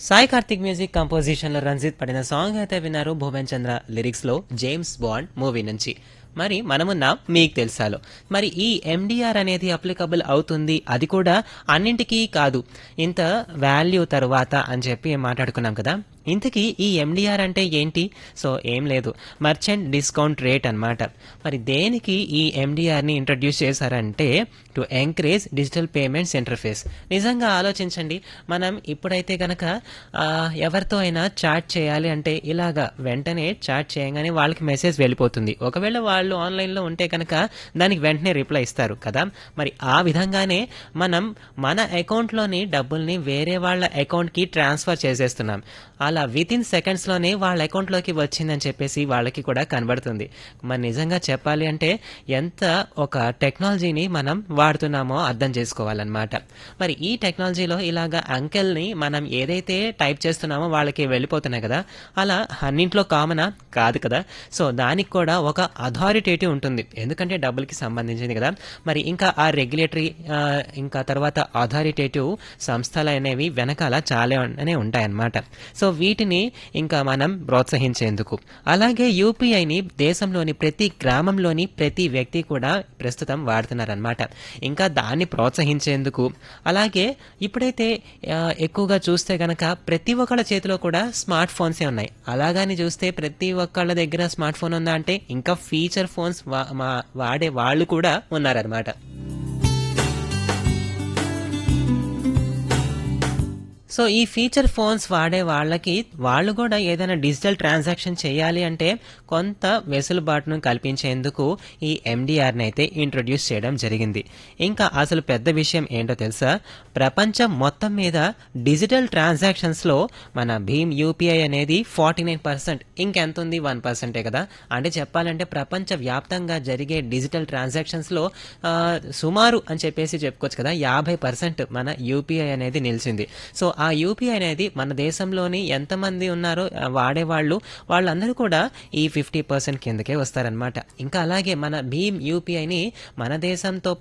Sai Karthik music composition లో రంజిత్ పడిన song అయితే విన్నారు భువన్ చంద్ర లిరిక్స్ లో జేమ్స్ బాండ్ మూవీ నుంచి మరి మనమున్నాం మీకు తెలుసాలో మరి ఈ ఎండిఆర్ అనేది అప్లికబుల్ అవుతుంది అది కూడా అన్నింటికీ కాదు ఇంత వాల్యూ తర్వాత అని చెప్పి మాట్లాడుకున్నాం కదా ఇంతకీ ఈ ఎండిఆర్ అంటే ఏంటి సో ఏం లేదు మర్చెంట్ డిస్కౌంట్ రేట్ అన్నమాట మరి దేనికి ఈ ఎండిఆర్ని ఇంట్రడ్యూస్ చేశారంటే to encourage digital payments interface నిజంగా ఆలోచించండి మనం ఇప్పుడైతే కనుక ఎవరితో అయినా చాట్ చేయాలి అంటే ఇలాగా వెంటనే చాట్ చేయగానే వాళ్ళకి మెసేజ్ వెళ్ళిపోతుంది ఒకవేళ వాళ్ళు ఆన్లైన్లో ఉంటే కనుక దానికి వెంటనే రిప్లై ఇస్తారు కదా మరి ఆ విధంగానే మనం మన అకౌంట్లోని డబ్బుల్ని వేరే వాళ్ళ అకౌంట్కి ట్రాన్స్ఫర్ చేసేస్తున్నాం అలా విత్ ఇన్ సెకండ్స్లోనే వాళ్ళ అకౌంట్లోకి వచ్చిందని చెప్పేసి వాళ్ళకి కూడా కనబడుతుంది మరి నిజంగా చెప్పాలి అంటే ఎంత ఒక టెక్నాలజీని మనం వాడుతున్నామో అర్థం చేసుకోవాలన్నమాట మరి ఈ టెక్నాలజీలో ఇలాగా అంకెల్ని మనం ఏదైతే టైప్ చేస్తున్నామో వాళ్ళకి వెళ్ళిపోతున్నాయి కదా అలా అన్నింట్లో కామనా కాదు కదా సో దానికి కూడా ఒక అథారిటేటివ్ ఉంటుంది ఎందుకంటే డబ్బులకి సంబంధించింది కదా మరి ఇంకా ఆ రెగ్యులేటరీ ఇంకా తర్వాత అథారిటేటివ్ సంస్థలు అనేవి వెనకాల చాలానే ఉంటాయన్నమాట సో వీటిని ఇంకా మనం ప్రోత్సహించేందుకు అలాగే యూపీఐని దేశంలోని ప్రతి గ్రామంలోని ప్రతి వ్యక్తి కూడా ప్రస్తుతం వాడుతున్నారనమాట ఇంకా దాన్ని ప్రోత్సహించేందుకు అలాగే ఇప్పుడైతే ఆ, ఎక్కువగా చూస్తే గనక ప్రతి ఒక్కళ్ళ చేతిలో కూడా స్మార్ట్ ఫోన్సే ఉన్నాయి అలాగని చూస్తే ప్రతి ఒక్కళ్ళ దగ్గర స్మార్ట్ ఫోన్ ఉందా అంటే ఇంకా ఫీచర్ ఫోన్స్ వా- మా- వాడే వాళ్ళు కూడా ఉన్నారనమాట సో ఈ ఫీచర్ ఫోన్స్ వాడే వాళ్ళకి వాళ్ళు కూడా ఏదైనా డిజిటల్ ట్రాన్సాక్షన్ చేయాలి అంటే కొంత వెసులుబాటును కల్పించేందుకు ఈ ఎండిఆర్ని అయితే ఇంట్రొడ్యూస్ చేయడం జరిగింది ఇంకా అసలు పెద్ద విషయం ఏంటో తెలుసా ప్రపంచం మొత్తం మీద డిజిటల్ ట్రాన్సాక్షన్స్లో మన భీమ్ యూపీఐ అనేది ఫార్టీ నైన్ పర్సెంట్ ఇంకెంత ఉంది వన్ పర్సెంటే కదా అంటే చెప్పాలంటే ప్రపంచ వ్యాప్తంగా జరిగే డిజిటల్ ట్రాన్సాక్షన్స్లో ఆ, సుమారు అని చెప్పేసి చెప్పుకోవచ్చు కదా యాభై పర్సెంట్ మన యూపీఐ అనేది నిలిచింది సో ఆ యూపీఐ అనేది మన దేశంలోని ఎంతమంది ఉన్నారో ఆ, వాడేవాళ్ళు వాళ్ళందరూ కూడా ఈ ఫిఫ్టీ పర్సెంట్ కిందకే వస్తారనమాట ఇంకా అలాగే మన భీమ్ యూపీఐని మన దేశంతో